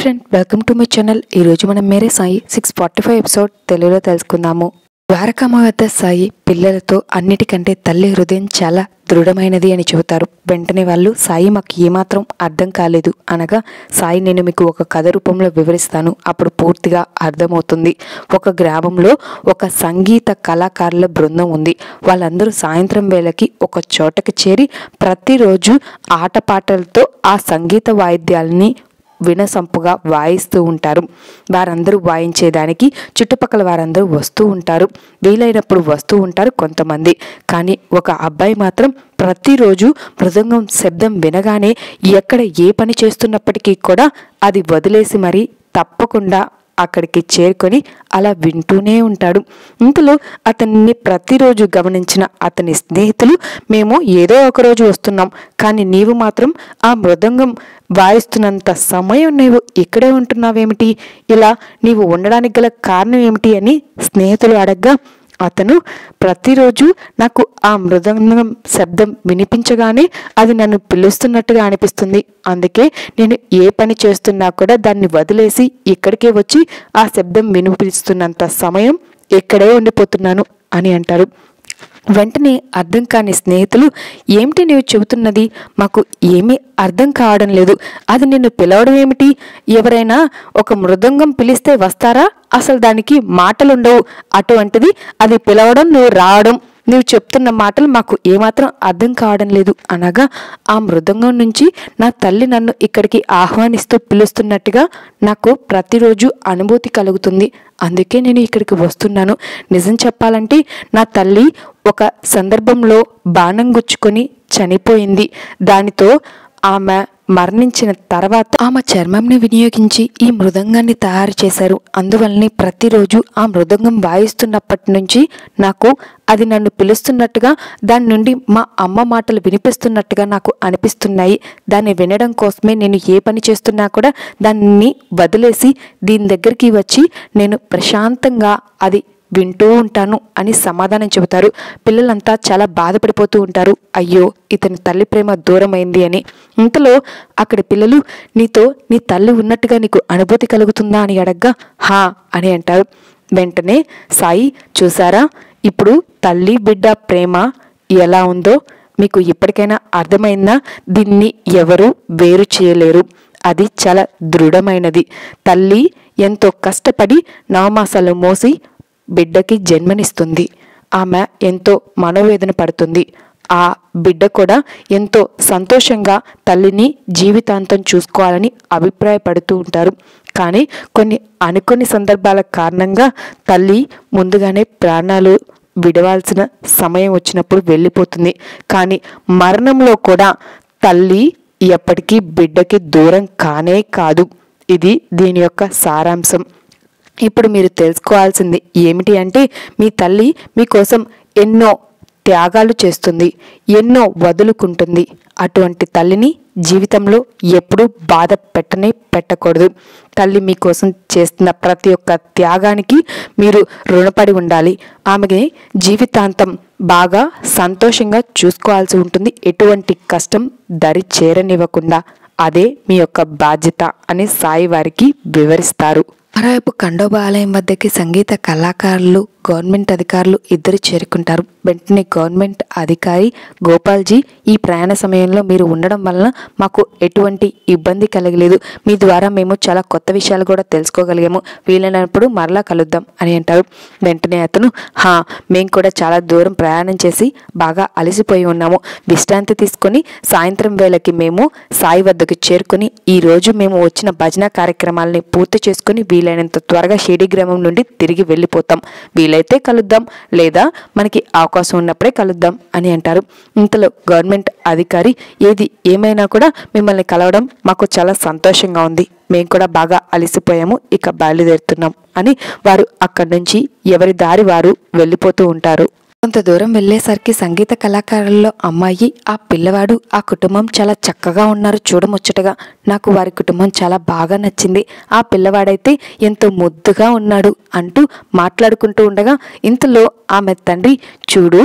friend welcome to my channel ఈరోజు మనం Mere Sai six forty five episode తెలుగులో తెలుసుకుందాము ద్వారకామ వద్ద సాయి పిల్లలతో అన్నిటికంటే తల్లి హృదయం చాలా దృఢమైనది అని చెబుతారు వెంటనే వాళ్ళు సాయి మాకు ఏమాత్రం అర్థం కాలేదు అనగా సాయి నేను మీకు ఒక కథ రూపంలో వివరిస్తాను అప్పుడు పూర్తిగా అర్థమవుతుంది ఒక గ్రామంలో ఒక సంగీత కళాకారుల బృందం ఉంది వాళ్ళందరూ సాయంత్రం వేళకి ఒక చోటకి చేరి ప్రతిరోజు ఆటపాటలతో ఆ సంగీత వాయిద్యాలని వినసంపుగా వాయిస్తూ ఉంటారు వారందరూ వాయించేదానికి చుట్టుపక్కల వారందరూ వస్తూ ఉంటారు వీలైనప్పుడు వస్తూ ఉంటారు కొంతమంది కానీ ఒక అబ్బాయి మాత్రం ప్రతిరోజు మృదంగం శబ్దం వినగానే ఎక్కడ ఏ పని చేస్తున్నప్పటికీ కూడా అది వదిలేసి మరి తప్పకుండా అక్కడికి చేరుకొని అలా వింటూనే ఉంటాడు ఇంతలో అతన్ని ప్రతిరోజు గమనించిన అతని స్నేహితులు మేము ఏదో ఒక రోజు వస్తున్నాం కానీ నీవు మాత్రం ఆ మృదంగం వాయిస్తున్నంత సమయం నీవు ఇక్కడే ఉంటున్నావేమిటి ఇలా నీవు ఉండడానికి గల కారణం ఏమిటి అని స్నేహితులు అడగ్గా అతను ప్రతిరోజు నాకు ఆ మృదంగం శబ్దం వినిపించగానే అది నన్ను పిలుస్తున్నట్టుగా అనిపిస్తుంది అందుకే నేను ఏ పని చేస్తున్నా కూడా దాన్ని వదిలేసి ఇక్కడికే వచ్చి ఆ శబ్దం వినిపిస్తున్నంత సమయం ఇక్కడే ఉండిపోతున్నాను అని అంటారు వెంటనే అర్థం కాని స్నేహితులు ఏమిటి నీవు చెబుతున్నది మాకు ఏమీ అర్థం కావడం లేదు అది నిన్ను పిలవడం ఏమిటి ఎవరైనా ఒక మృదంగం పిలిస్తే వస్తారా అసలు దానికి మాటలుండవు అటువంటిది అది పిలవడం నువ్వు రావడం నువ్వు చెప్తున్న మాటలు మాకు ఏమాత్రం అర్థం కావడం లేదు అనగా ఆ మృదంగం నుంచి నా తల్లి నన్ను ఇక్కడికి ఆహ్వానిస్తూ పిలుస్తున్నట్టుగా నాకు ప్రతిరోజు అనుభూతి కలుగుతుంది అందుకే నేను ఇక్కడికి వస్తున్నాను నిజం చెప్పాలంటే నా తల్లి ఒక సందర్భంలో బాణం గుచ్చుకొని చనిపోయింది దానితో ఆమె మరణించిన తర్వాత ఆమె చర్మంని వినియోగించి ఈ మృదంగాన్ని తయారు చేశారు అందువల్లనే ప్రతిరోజు ఆ మృదంగం వాయిస్తున్నప్పటి నుంచి నాకు అది నన్ను పిలుస్తున్నట్టుగా దాని నుండి మా అమ్మ మాటలు వినిపిస్తున్నట్టుగా నాకు అనిపిస్తున్నాయి దాన్ని వినడం కోసమే నేను ఏ పని చేస్తున్నా కూడా దాన్ని వదిలేసి దీని దగ్గరికి వచ్చి నేను ప్రశాంతంగా అది వింటూ ఉంటాను అని సమాధానం చెబుతారు పిల్లలంతా చాలా బాధపడిపోతూ ఉంటారు అయ్యో ఇతని తల్లి ప్రేమ దూరమైంది అని ఇంతలో అక్కడి పిల్లలు నీతో నీ తల్లి ఉన్నట్టుగా నీకు అనుభూతి కలుగుతుందా అని అడగ్గా హా అని అంటారు వెంటనే సాయి చూసారా ఇప్పుడు తల్లి బిడ్డ ప్రేమ ఎలా ఉందో మీకు ఇప్పటికైనా అర్థమైందా దీన్ని ఎవరు వేరు చేయలేరు అది చాలా దృఢమైనది తల్లి ఎంతో కష్టపడి నవమాసాలు మోసి బిడ్డకి జన్మనిస్తుంది ఆమె ఎంతో మనోవేదన పడుతుంది ఆ బిడ్డ కూడా ఎంతో సంతోషంగా తల్లిని జీవితాంతం చూసుకోవాలని అభిప్రాయపడుతూ ఉంటారు కానీ కొన్ని అనుకోని సందర్భాల కారణంగా తల్లి ముందుగానే ప్రాణాలు విడవాల్సిన సమయం వచ్చినప్పుడు వెళ్ళిపోతుంది కానీ మరణంలో కూడా తల్లి ఎప్పటికీ బిడ్డకి దూరం కానే కాదు ఇది దీని యొక్క సారాంశం ఇప్పుడు మీరు తెలుసుకోవాల్సింది ఏమిటి అంటే మీ తల్లి మీకోసం ఎన్నో త్యాగాలు చేస్తుంది ఎన్నో వదులుకుంటుంది అటువంటి తల్లిని జీవితంలో ఎప్పుడూ బాధ పెట్టనే పెట్టకూడదు తల్లి మీకోసం చేస్తున్న ప్రతి ఒక్క త్యాగానికి మీరు రుణపడి ఉండాలి ఆమెకి జీవితాంతం బాగా సంతోషంగా చూసుకోవాల్సి ఉంటుంది ఎటువంటి కష్టం దరి చేరనివ్వకుండా అదే మీ యొక్క బాధ్యత అని సాయి వారికి వివరిస్తారు మరోవైపు ఖండోబా ఆలయం వద్దకి సంగీత కళాకారులు గవర్నమెంట్ అధికారులు ఇద్దరు చేరుకుంటారు వెంటనే గవర్నమెంట్ అధికారి గోపాల్జీ ఈ ప్రయాణ సమయంలో మీరు ఉండడం వలన మాకు ఎటువంటి ఇబ్బంది కలగలేదు మీ ద్వారా మేము చాలా కొత్త విషయాలు కూడా తెలుసుకోగలిగాము వీలైనప్పుడు మరలా కలుద్దాం అని అంటారు వెంటనే అతను హా మేము కూడా చాలా దూరం ప్రయాణం చేసి బాగా అలసిపోయి ఉన్నాము విశ్రాంతి తీసుకొని సాయంత్రం వేళకి మేము సాయి వద్దకు చేరుకొని ఈ రోజు మేము వచ్చిన భజన కార్యక్రమాలని పూర్తి చేసుకుని వీలైనంత త్వరగా షిరిడి గ్రామం నుండి తిరిగి వెళ్ళిపోతాం వీలైతే కలుద్దాం లేదా మనకి అవకాశం ఉన్నప్పుడే కలుద్దాం అని అంటారు ఇంతలో గవర్నమెంట్ అధికారి ఏది ఏమైనా కూడా మిమ్మల్ని కలవడం మాకు చాలా సంతోషంగా ఉంది మేము కూడా బాగా అలసిపోయాము ఇక బయలుదేరుతున్నాం అని వారు అక్కడి నుంచి ఎవరి దారి వారు వెళ్ళిపోతూ ఉంటారు కొంత దూరం వెళ్ళేసరికి సంగీత కళాకారుల్లో అమ్మాయి ఆ పిల్లవాడు ఆ కుటుంబం చాలా చక్కగా ఉన్నారు చూడముచ్చటగా నాకు వారి కుటుంబం చాలా బాగా నచ్చింది ఆ పిల్లవాడైతే ఎంతో ముద్దుగా ఉన్నాడు అంటూ మాట్లాడుకుంటూ ఉండగా ఇంతలో ఆమె తండ్రి చూడు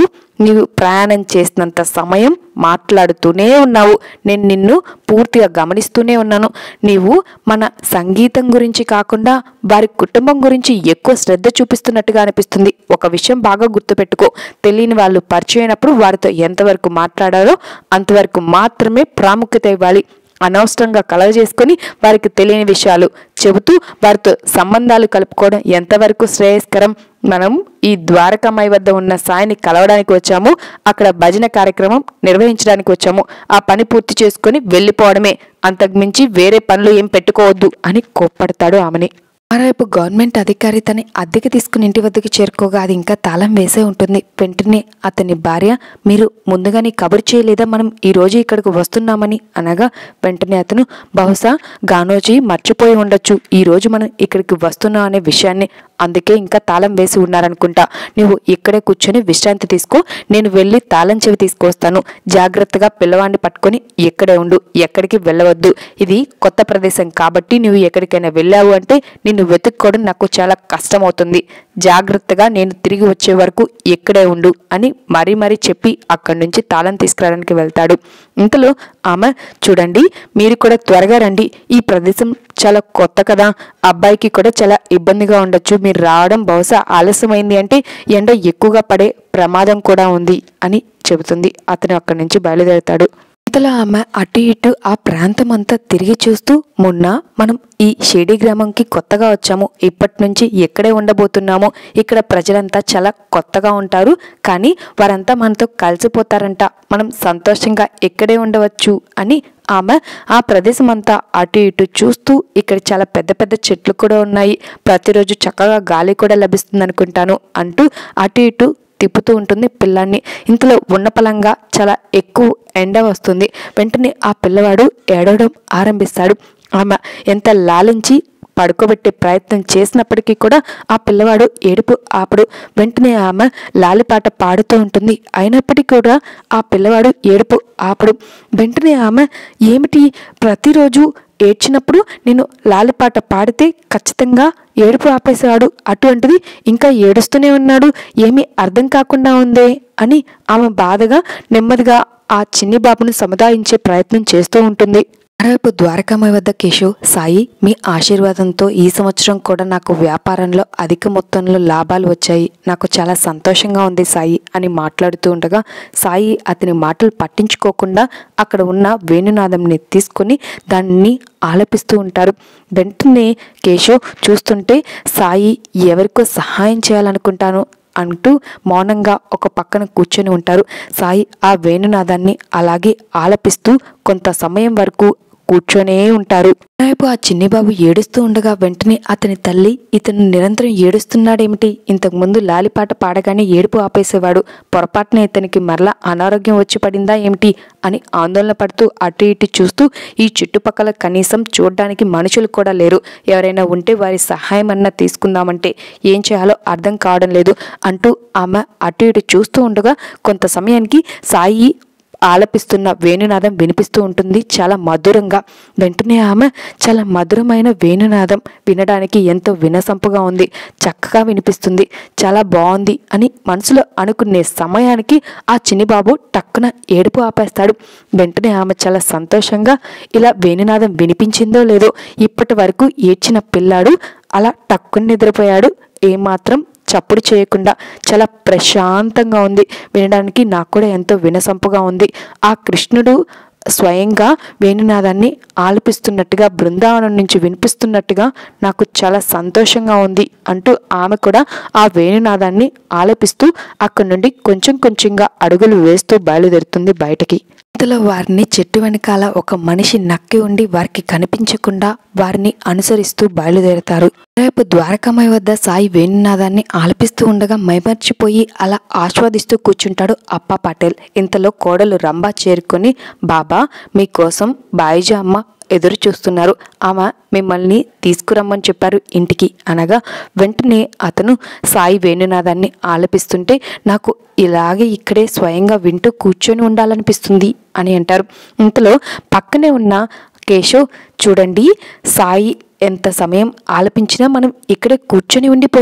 నీవు ప్రయాణం చేసినంత సమయం మాట్లాడుతూనే ఉన్నావు నేను నిన్ను పూర్తిగా గమనిస్తూనే ఉన్నాను నీవు మన సంగీతం గురించి కాకుండా వారి కుటుంబం గురించి ఎక్కువ శ్రద్ధ చూపిస్తున్నట్టుగా అనిపిస్తుంది ఒక విషయం బాగా గుర్తుపెట్టుకో తెలియని వాళ్ళు పరిచయం అయినప్పుడు వారితో ఎంతవరకు మాట్లాడారో అంతవరకు మాత్రమే ప్రాముఖ్యత ఇవ్వాలి అనవసరంగా కలగ చేసుకొని వారికి తెలియని విషయాలు చెబుతూ వారితో సంబంధాలు కలుపుకోవడం ఎంతవరకు శ్రేయస్కరం మనం ఈ ద్వారకామాయి వద్ద ఉన్న సాయిని కలవడానికి వచ్చాము అక్కడ భజన కార్యక్రమం నిర్వహించడానికి వచ్చాము ఆ పని పూర్తి చేసుకొని వెళ్ళిపోవడమే అంతకుమించి వేరే పనులు ఏం పెట్టుకోవద్దు అని కోప్పడతాడు ఆమెని మరోవైపు గవర్నమెంట్ అధికారి తన అద్దెకి తీసుకుని ఇంటి వద్దకు చేరుకోగా అది ఇంకా తాళం వేసే ఉంటుంది వెంటనే అతని భార్య మీరు ముందుగానే కబురు చేయలేదా మనం ఈ రోజు ఇక్కడికి వస్తున్నామని అనగా వెంటనే అతను బహుశా గానోజీ మర్చిపోయి ఉండొచ్చు ఈ రోజు మనం ఇక్కడికి వస్తున్నాం అనే విషయాన్ని అందుకే ఇంకా తాళం వేసి ఉన్నారనుకుంటా నువ్వు ఇక్కడే కూర్చొని విశ్రాంతి తీసుకో నేను వెళ్ళి తాళం చెవి తీసుకొస్తాను జాగ్రత్తగా పిల్లవాడిని పట్టుకొని ఇక్కడే ఉండు ఎక్కడికి వెళ్ళవద్దు ఇది కొత్త ప్రదేశం కాబట్టి నువ్వు ఎక్కడికైనా వెళ్ళావు అంటే నిన్ను వెతుక్కోవడం నాకు చాలా కష్టమవుతుంది జాగ్రత్తగా నేను తిరిగి వచ్చే వరకు ఇక్కడే ఉండు అని మరీ మరీ చెప్పి అక్కడి నుంచి తాళం తీసుకురావడానికి వెళ్తాడు ఇంతలో ఆమె చూడండి మీరు కూడా త్వరగా రండి ఈ ప్రదేశం చాలా కొత్త కదా అబ్బాయికి కూడా చాలా ఇబ్బందిగా ఉండొచ్చు మీరు రావడం బహుశా ఆలస్యమైంది అంటే ఎండ ఎక్కువగా పడే ప్రమాదం కూడా ఉంది అని చెబుతుంది అతను అక్కడి నుంచి బయలుదేరుతాడు ఇంతలో ఆమె అటు ఇటు ఆ ప్రాంతం అంతా తిరిగి చూస్తూ మొన్న మనం ఈ షేడీ గ్రామంకి కొత్తగా వచ్చాము ఇప్పటి నుంచి ఎక్కడే ఉండబోతున్నాము ఇక్కడ ప్రజలంతా చాలా కొత్తగా ఉంటారు కానీ వారంతా మనతో కలిసిపోతారంట మనం సంతోషంగా ఎక్కడే ఉండవచ్చు అని ఆమె ఆ ప్రదేశం అంతా అటు ఇటు చూస్తూ ఇక్కడ చాలా పెద్ద పెద్ద చెట్లు కూడా ఉన్నాయి ప్రతిరోజు చక్కగా గాలి కూడా లభిస్తుంది అనుకుంటాను అంటూ అటు ఇటు తిప్పుతూ ఉంటుంది పిల్లాన్ని ఇంతలో ఉన్న పలంగా చాలా ఎక్కువ ఎండ వస్తుంది వెంటనే ఆ పిల్లవాడు ఏడవడం ఆరంభిస్తాడు ఆమె ఎంత లాలించి పడుకోబెట్టే ప్రయత్నం చేసినప్పటికీ కూడా ఆ పిల్లవాడు ఏడుపు ఆపడు వెంటనే ఆమె లాలిపాట పాడుతూ ఉంటుంది అయినప్పటికీ కూడా ఆ పిల్లవాడు ఏడుపు ఆపడు వెంటనే ఆమె ఏమిటి ప్రతిరోజు ఏడ్చినప్పుడు నేను లాలిపాట పాడితే ఖచ్చితంగా ఏడుపు ఆపేశాడు అటువంటిది ఇంకా ఏడుస్తూనే ఉన్నాడు ఏమీ అర్థం కాకుండా ఉందే అని ఆమె బాధగా నెమ్మదిగా ఆ చిన్ని బాబును సముదాయించే ప్రయత్నం చేస్తూ ఉంటుంది మరోవైపు ద్వారకామాయి వద్ద కేశవ్ సాయి మీ ఆశీర్వాదంతో ఈ సంవత్సరం కూడా నాకు వ్యాపారంలో అధిక మొత్తంలో లాభాలు వచ్చాయి నాకు చాలా సంతోషంగా ఉంది సాయి అని మాట్లాడుతూ ఉండగా సాయి అతని మాటలు పట్టించుకోకుండా అక్కడ ఉన్న వేణునాదంని తీసుకొని దాన్ని ఆలపిస్తూ ఉంటారు వెంటనే కేశవ్ చూస్తుంటే సాయి ఎవరికో సహాయం చేయాలనుకుంటాను అంటూ మౌనంగా ఒక పక్కన కూర్చొని ఉంటారు సాయి ఆ వేణునాదాన్ని అలాగే ఆలపిస్తూ కొంత సమయం వరకు కూర్చొనే ఉంటారు రేపు ఆ చిన్ని బాబు ఏడుస్తూ ఉండగా వెంటనే అతని తల్లి ఇతను నిరంతరం ఏడుస్తున్నాడేమిటి ఇంతకు ముందు లాలిపాట పాడగానే ఏడుపు ఆపేసేవాడు పొరపాటున ఇతనికి మరలా అనారోగ్యం వచ్చి పడిందా ఏమిటి అని ఆందోళన పడుతూ అటు ఇటు చూస్తూ ఈ చుట్టుపక్కల కనీసం చూడడానికి మనుషులు కూడా లేరు ఎవరైనా ఉంటే వారి సహాయం అన్నా తీసుకుందామంటే ఏం చేయాలో అర్థం కావడం లేదు అంటూ ఆమె అటు ఇటు చూస్తూ ఉండగా కొంత సమయానికి సాయి ఆలపిస్తున్న వేణునాదం వినిపిస్తూ ఉంటుంది చాలా మధురంగా వెంటనే ఆమె చాలా మధురమైన వేణునాదం వినడానికి ఎంతో వినసంపుగా ఉంది చక్కగా వినిపిస్తుంది చాలా బాగుంది అని మనసులో అనుకునే సమయానికి ఆ చిన్ని బాబు టక్కున ఏడుపు ఆపేస్తాడు వెంటనే ఆమె చాలా సంతోషంగా ఇలా వేణునాదం వినిపించిందో లేదో ఇప్పటి వరకు ఏడ్చిన పిల్లాడు అలా టక్కున నిద్రపోయాడు ఏమాత్రం చప్పుడు చేయకుండా చాలా ప్రశాంతంగా ఉంది వినడానికి నాకు కూడా ఎంతో వినసంపుగా ఉంది ఆ కృష్ణుడు స్వయంగా వేణునాదాన్ని ఆలపిస్తున్నట్టుగా బృందావనం నుంచి వినిపిస్తున్నట్టుగా నాకు చాలా సంతోషంగా ఉంది అంటూ ఆమె కూడా ఆ వేణునాదాన్ని ఆలపిస్తూ అక్కడి నుండి కొంచెం కొంచెంగా అడుగులు వేస్తూ బయలుదేరుతుంది బయటకి ఇంతలో వారిని చెట్టు వెనకాల ఒక మనిషి నక్కి ఉండి వారికి కనిపించకుండా వారిని అనుసరిస్తూ బయలుదేరతారు రేపు ద్వారకామయ్య వద్ద సాయి వేణునాదాన్ని ఆలపిస్తూ ఉండగా మైమర్చిపోయి అలా ఆస్వాదిస్తూ కూర్చుంటాడు అప్పా పటేల్ ఇంతలో కోడలు రంభా చేరుకొని బాబా మీకోసం బాయిజా అమ్మ ఎదురు చూస్తున్నారు ఆమె మిమ్మల్ని తీసుకురమ్మని చెప్పారు ఇంటికి అనగా వెంటనే అతను సాయి వేణునాదాన్ని ఆలపిస్తుంటే నాకు ఇలాగే ఇక్కడే స్వయంగా వింటూ కూర్చొని ఉండాలనిపిస్తుంది అని అంటారు ఇంతలో పక్కనే ఉన్న కేశవ్ చూడండి సాయి ఎంత సమయం ఆలపించినా మనం ఇక్కడే కూర్చొని ఉండిపోతాం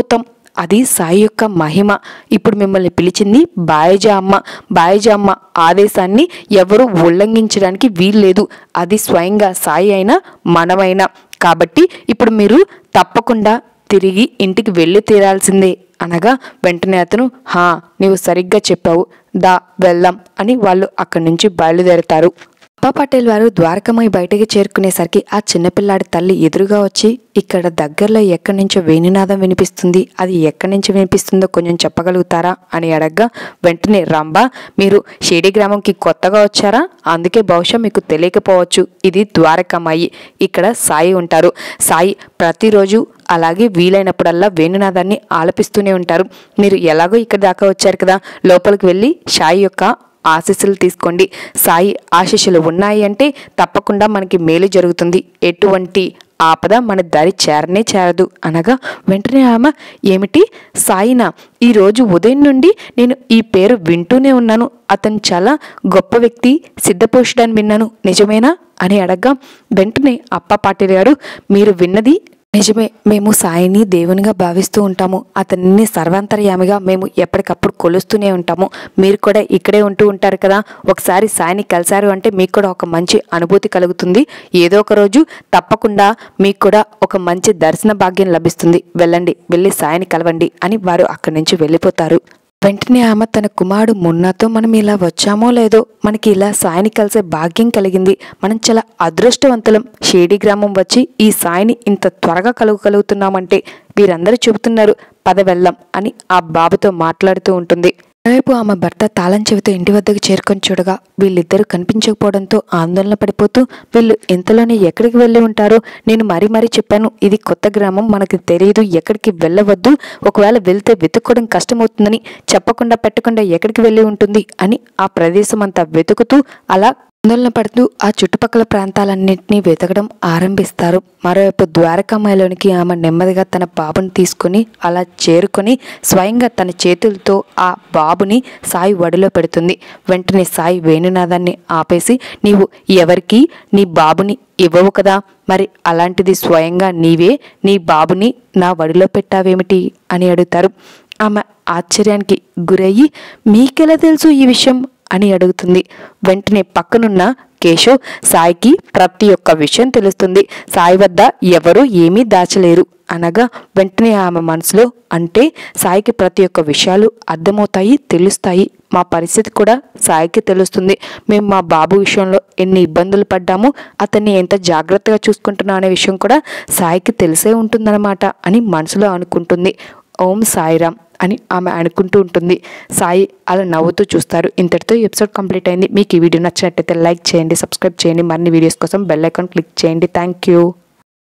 అది సాయి యొక్క మహిమ ఇప్పుడు మిమ్మల్ని పిలిచింది బాయజా అమ్మ బాయజా అమ్మ ఆదేశాన్ని ఎవరు ఉల్లంఘించడానికి వీల్లేదు అది స్వయంగా సాయి అయినా మనమైనా కాబట్టి ఇప్పుడు మీరు తప్పకుండా తిరిగి ఇంటికి వెళ్ళి తీరాల్సిందే అనగా వెంటనే అతను హా నీవు సరిగ్గా చెప్పావు దా వెళ్దాం అని వాళ్ళు అక్కడి నుంచి బయలుదేరతారు అప్పా పటేల్ వారు ద్వారకమై బయటికి చేరుకునేసరికి ఆ చిన్నపిల్లాడి తల్లి ఎదురుగా వచ్చి ఇక్కడ దగ్గరలో ఎక్కడి నుంచో వేణునాదం వినిపిస్తుంది అది ఎక్కడి నుంచి వినిపిస్తుందో కొంచెం చెప్పగలుగుతారా అని అడగ్గా వెంటనే రంభా మీరు షేడి గ్రామంకి కొత్తగా వచ్చారా అందుకే బహుశా మీకు తెలియకపోవచ్చు ఇది ద్వారకమాయి ఇక్కడ సాయి ఉంటారు సాయి ప్రతిరోజు అలాగే వీలైనప్పుడల్లా వేణునాదాన్ని ఆలపిస్తూనే ఉంటారు మీరు ఎలాగో ఇక్కడ దాకా వచ్చారు కదా లోపలికి వెళ్ళి సాయి యొక్క ఆశీస్సులు తీసుకోండి సాయి ఆశీస్సులు ఉన్నాయి అంటే తప్పకుండా మనకి మేలు జరుగుతుంది ఎటువంటి ఆపద మన దారి చేరనే చేరదు అనగా వెంటనే ఆమె ఏమిటి సాయినా ఈరోజు ఉదయం నుండి నేను ఈ పేరు వింటూనే ఉన్నాను అతను చాలా గొప్ప వ్యక్తి సిద్ధపురుషుడని విన్నాను నిజమేనా అని అడగ్గా వెంటనే అప్ప పాటిల్ గారు మీరు విన్నది నిజమే మేము సాయిని దేవునిగా భావిస్తూ ఉంటాము అతన్ని సర్వాంతర్యామిగా మేము ఎప్పటికప్పుడు కొలుస్తూనే ఉంటాము మీరు కూడా ఇక్కడే ఉంటూ ఉంటారు కదా ఒకసారి సాయిని కలిశారు అంటే మీకు కూడా ఒక మంచి అనుభూతి కలుగుతుంది ఏదో ఒక రోజు తప్పకుండా మీకు కూడా ఒక మంచి దర్శన భాగ్యం లభిస్తుంది వెళ్ళండి వెళ్ళి సాయిని కలవండి అని వారు అక్కడి నుంచి వెళ్ళిపోతారు వెంటనే ఆమె తన కుమారుడు మున్నాతో మనం ఇలా వచ్చామో లేదో మనకి ఇలా సాయిని కలిసే భాగ్యం కలిగింది మనం చాలా అదృష్టవంతులం షేడి గ్రామం వచ్చి ఈ సాయిని ఇంత త్వరగా కలుగగలుగుతున్నామంటే వీరందరూ చెబుతున్నారు పద వెళ్ళం అని ఆ బాబుతో మాట్లాడుతూ ఉంటుంది రేపు ఆమె భర్త తాళం చెవితో ఇంటి వద్దకు చేరుకొని చూడగా వీళ్ళిద్దరూ కనిపించకపోవడంతో ఆందోళన పడిపోతూ వీళ్ళు ఇంతలోనే ఎక్కడికి వెళ్ళి ఉంటారో నేను మరీ మరీ చెప్పాను ఇది కొత్త గ్రామం మనకి తెలియదు ఎక్కడికి వెళ్ళవద్దు ఒకవేళ వెళ్తే వెతుక్కోవడం కష్టమవుతుందని చెప్పకుండా పెట్టకుండా ఎక్కడికి వెళ్ళి ఉంటుంది అని ఆ ప్రదేశం అంతా వెతుకుతూ అలా ఆందోళన పడుతూ ఆ చుట్టుపక్కల ప్రాంతాలన్నింటినీ వెతకడం ఆరంభిస్తారు మరోవైపు ద్వారకామాయలోనికి ఆమె నెమ్మదిగా తన బాబుని తీసుకుని అలా చేరుకొని స్వయంగా తన చేతులతో ఆ బాబుని సాయి వడిలో పెడుతుంది వెంటనే సాయి వేణునాదాన్ని ఆపేసి నీవు ఎవరికి నీ బాబుని ఇవ్వవు కదా మరి అలాంటిది స్వయంగా నీవే నీ బాబుని నా వడిలో పెట్టావేమిటి అని అడుగుతారు ఆమె ఆశ్చర్యానికి గురయ్యి మీకెలా తెలుసు ఈ విషయం అని అడుగుతుంది వెంటనే పక్కనున్న కేశవ్ సాయికి ప్రతి ఒక్క విషయం తెలుస్తుంది సాయి వద్ద ఎవరూ ఏమీ దాచలేరు అనగా వెంటనే ఆమె మనసులో అంటే సాయికి ప్రతి ఒక్క విషయాలు అర్థమవుతాయి తెలుస్తాయి మా పరిస్థితి కూడా సాయికి తెలుస్తుంది మేము మా బాబు విషయంలో ఎన్ని ఇబ్బందులు పడ్డాము అతన్ని ఎంత జాగ్రత్తగా చూసుకుంటున్నా అనే విషయం కూడా సాయికి తెలిసే ఉంటుందన్నమాట అని మనసులో అనుకుంటుంది ఓం సాయిరామ్ అని ఆమె అనుకుంటూ ఉంటుంది సాయి అలా నవ్వుతూ చూస్తారు ఇంతటితో ఈ ఎపిసోడ్ కంప్లీట్ అయింది మీకు ఈ వీడియో నచ్చినట్టయితే లైక్ చేయండి సబ్స్క్రైబ్ చేయండి మరిన్ని వీడియోస్ కోసం బెల్ ఐకాన్ క్లిక్ చేయండి థ్యాంక్ యూ